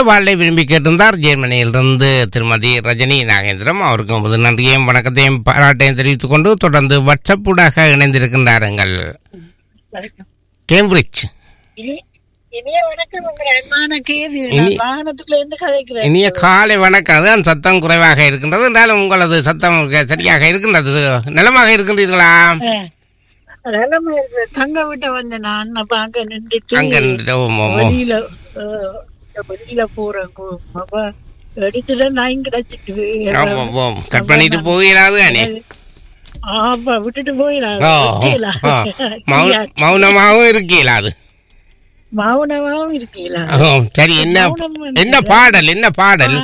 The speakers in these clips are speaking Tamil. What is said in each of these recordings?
வாழ்லை விரும்பி கேட்டிருந்தார் ஜெர்மனியிலிருந்து திருமதி ரஜினி நாகேந்திரம் அவருக்கு உமது நன்றியையும் வணக்கத்தையும் பாராட்டையும் தெரிவித்துக் கொண்டு தொடர்ந்து வாட்ஸ்அப்புடாக இணைந்திருக்கின்றார்கள் வணக்கம் கேம்பிரிட்ஜ் இனி- இனிய வணக்கம் உங்கள் அன்பான கேது இனி- நான் வாகனத்துல இருந்து கதைக்கிறேன் இனிய காலை வணக்கம் அதுதான் சத்தம் குறைவாக இருக்கின்றது என்றாலும் உங்களது சத்தம் க- சரியாக இருக்கின்றது நலமாக இருக்கின்றீர்களா நிலைமை இருக்கிற தங்க விட்ட வந்த நான் அப்ப அங்க நின்றுட்டு அங்க நின்று- ஓ, ஓ, ஓ. வெளியில அஹ், வெளியில போறேன் கு- அப்ப எடுத்துட்டு நான் கிடைச்சிட்டு ஆமாம், ஆமாம். கட் பண்ணிட்டு போகிறாது அண்ணே ஆமா விட்டுட்டு போயிடாது ஓ, ஓ. மௌன- மௌனமாகவும் இருக்கீங்களா அது மௌனமாவும் இருக்கீங்களா ஓ, சரி என்ன மௌனம் என்ன பாடல் என்ன பாடல்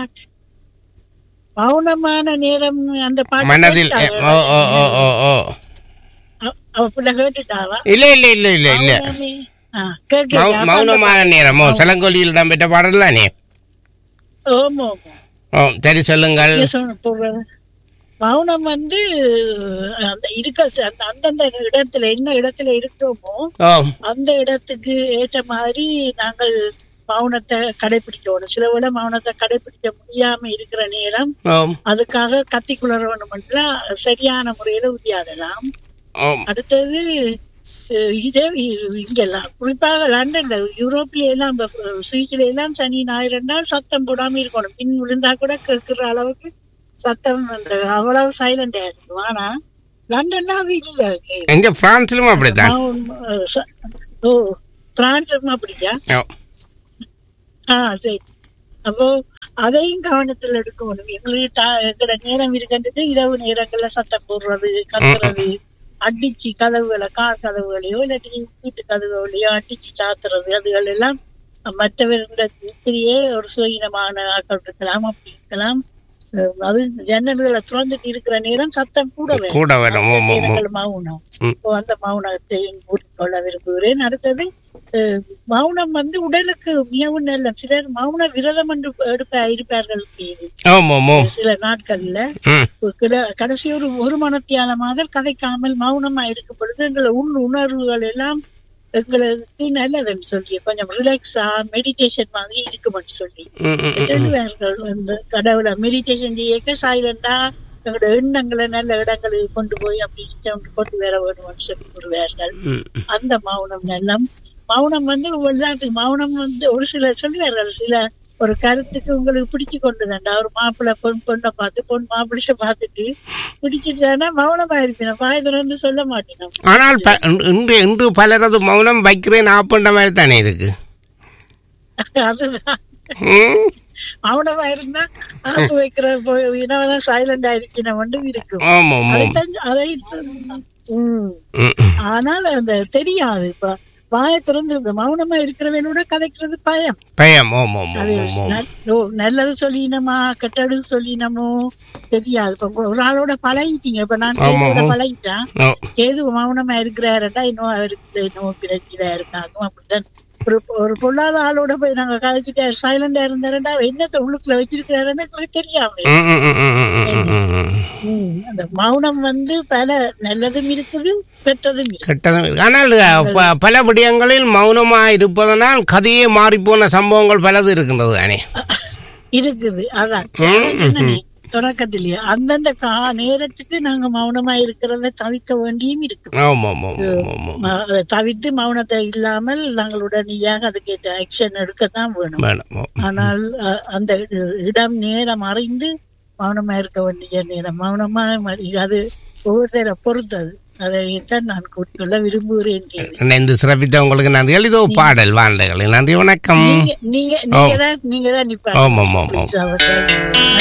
மௌனமான நேரம் அந்த பாட்டு மனதில் கேட்டாவா? ஓ ஓ ஓ ஓ ஓ அவ- அவ பிள்ளை கேட்டுட்டாவா இல்ல இல்ல இல்ல இல்ல இல்ல மௌனமே. ஆ, கேட்கல. மௌ- அப்ப அந்த மௌனமான நேரமோ சலங்கொலியில் இடம்பெற்ற பாடல் தானே ஆமா, ஆமா. ஓ சரி சொல்லுங்கள் நீங்க சொன்ன பொருள். மௌனம் வந்து அந்த இருக்க அந்த அந்தந்த இடத்துல என்ன இடத்துல இருக்கிறோமோ ஓ அந்த இடத்துக்கு ஏற்ற மாதிரி நாங்கள் மௌனத்தை கடைபிடிக்கணும் சில விட மௌனத்தை கடைபிடிக்க முடியாம இருக்கிற நேரம் ஓ அதுக்காக கத்தி குளறவனுமெல்லாம் சரியான முறையில உத்தியாடலாம் ஓ அடுத்தது அஹ், இதே இ- இங்கெல்லாம் குறிப்பாக லண்டன்ல யூரோப்ல எல்லாம் இப்ப, அஹ், சுவிஸ்ல எல்லாம் சனி ஞாயிறு நாள் சத்தம் போடாம இருக்கணும் பின் விழுந்தா கூட கேட்கிற அளவுக்கு சத்தம் அந்த அவ்வளவு சைலண்டா இருக்கும் ஆனா லண்டன்ல அது இல்ல எங்க பிரான்சிலும் அப்படித்தான் மௌன், அஹ், ச- ஓ பிரான்ஸும் அப்படியா ஓ ஆ சரி அப்போ அதையும் கவனத்துல எடுக்கணும் எங்களுக்கு டா- எங்கட நேரம் இருக்கின்றது இரவு நேரங்கள்ல சத்தம் போடுறது கத்துறது அடிச்சு கதவுகளை கார் கதவுகளையோ இல்லாட்டி வீட்டு கதவுகளையோ அடிச்சு சாத்துறது அதுகள் எல்லாம் மற்றவர்களிடத்திலேயே ஒரு சுயநமான ஆக்கள் இருக்கலாம் அப்படி இருக்கலாம் அஹ் அது ஜன்னல்களை திறந்துட்டு இருக்கிற நேரம் சத்தம் கூட வேணும் கூட வரும் ஓ ஓ, ஓ நேரங்கள் மௌனம் ம். இப்போ அந்த மௌனத்தை கூறிக்கொள்ள விரும்புகிறேன் அடுத்தது அஹ், மௌனம் வந்து உடலுக்கு மிகவும் நல்ல சிலர் மௌன விரதம் என்று எடுப்ப இருப்பார்கள் செய்து ஓம் ஓம் ஓம் சில நாட்கள்ல ம் கிட- கடைசி ஒரு ஒரு மனத்தியாலமாக கதைக்காமல் மௌனமா இருக்கும் பொழுது எங்களை உள் உணர்வுகள் எல்லாம் எங்களுக்கு நல்லதுன்னு சொல்லி கொஞ்சம் ரிலாக்ஸா மெடிடேஷன் மாதிரி இருக்குமென்னு சொல்லி ம், ம், ம். சொல்லுவார்கள் அந்த கடவுளை மெடிடேஷன் செய்யக்க சைலண்டா எங்களோட எண்ணங்களை நல்ல இடங்களுக்கு கொண்டு போய் அப்படி கொண்டு கொண்டு வர வேணும்னு சொல்லி கூறுவார்கள் ம், ம். அந்த மௌனம் எல்லாம் மௌனம் வந்து எல்லாத்துக்கும் மௌனம் வந்து ஒரு சில சொல்லுவார்கள் சில ஒரு கருத்துக்கு உங்களுக்கு பிடிச்சு கொண்டுதான்டா ஒரு மாப்பிள்ளை பொன் பொண்ணை பார்த்து பொன் மாப்பிள்ளைய பார்த்துட்டு பிடிச்சிட்டானா மௌனமா இருப்பினோம் வாய் திறந்து சொல்ல மாட்டேன் ஆனால் ப- இன்று இன்று பலரது மௌனம் வைக்கிறேன் ஆப்பண்ட மாதிரி தானே இருக்கு அதுதான் ம் மௌனமா இருந்தா ஆப்பு வைக்கிற இனவதான் சைலண்டா இருக்கணும் ஒன்றும் இருக்கும் ஆமாம் ஆமாம் அதைத்தான் அதை உம் ம், ம். ஆனால் அந்த தெரியாது இப்ப வாயை திறந்து இந்த மௌனமா இருக்கிறவனோட கதைக்கிறது பயம் பயம் ஓம் ஓம் அது ஓம் ஓம் ஓம் நல்- ஓ, நல்லது சொல்லினமா கெட்டது சொல்லினமோ தெரியாது இப்ப ஒரு ஆளோட பழகிட்டீங்க இப்ப நான் ஆமா, கேதுவோட ஆமா. பழகிட்டேன் ஓ கேது மௌனமா இருக்கிறாருடா இன்னும் அவருக்கு இன்னும் பிரச்சனை இருக்காகும் அப்படித்தான் ஒரு ஒரு பொல்லாத ஆளோட போய் நாங்க கதைச்சிட்டு சைலண்டா இருந்தாருடா என்னத்த உள்ளுக்குள்ள வச்சிருக்கிறாருன்னு எங்களுக்கு தெரியாம ம், ம், ம், ம், ம், ம், ம், ம். ம், அந்த மௌனம் வந்து பல நல்லதும் இருக்குது கெட்டதும் இருக்குது கெட்டதும் இருக்கு. ஆனால் அஹ், ப- பல விடயங்களில் மௌனமா இருப்பதனால் கதையே மாறிப்போன சம்பவங்கள் பலது இருக்கின்றது தானே இருக்குது அதான் ம், ம், சொன்னனே, தொடக்கத்திலேயே அந்தந்த கா நேரத்துக்கு நாங்க மௌனமா இருக்கிறத தவிர்க்க வேண்டியும் இருக்கு ஆமாம் ஆமாம் ஆமாம் ஆமாம் ம- அதை தவிர்த்து மௌனத்தை இல்லாமல் நாங்கள் உடனடியாக அதுக்கேற்ற ஆக்ஷன் எடுக்கத்தான் வேணும் மேடம் ஓ. ஆனால் அ- அந்த இ- இடம் நேரம் அறிந்து மௌனமா இருக்க வேண்டிய நேரம் மௌனமா ம- அது ஒவ்வொருத்தரை பொறுத்தது அதைத்தான் நான் கூறிக்கொள்ள விரும்புகிறேன் கேள்வி. இணைந்து சிறப்பித்த உங்களுக்கு நன்றிகள் இதோ பாடல் வாழ்ந்துகள் நன்றி வணக்கம் நீங்க நீங்க நீங்க தான் நீங்க தான் நிப்பாங்க ஆமாம் ஆமாம் ஆமாம் அவர்கள்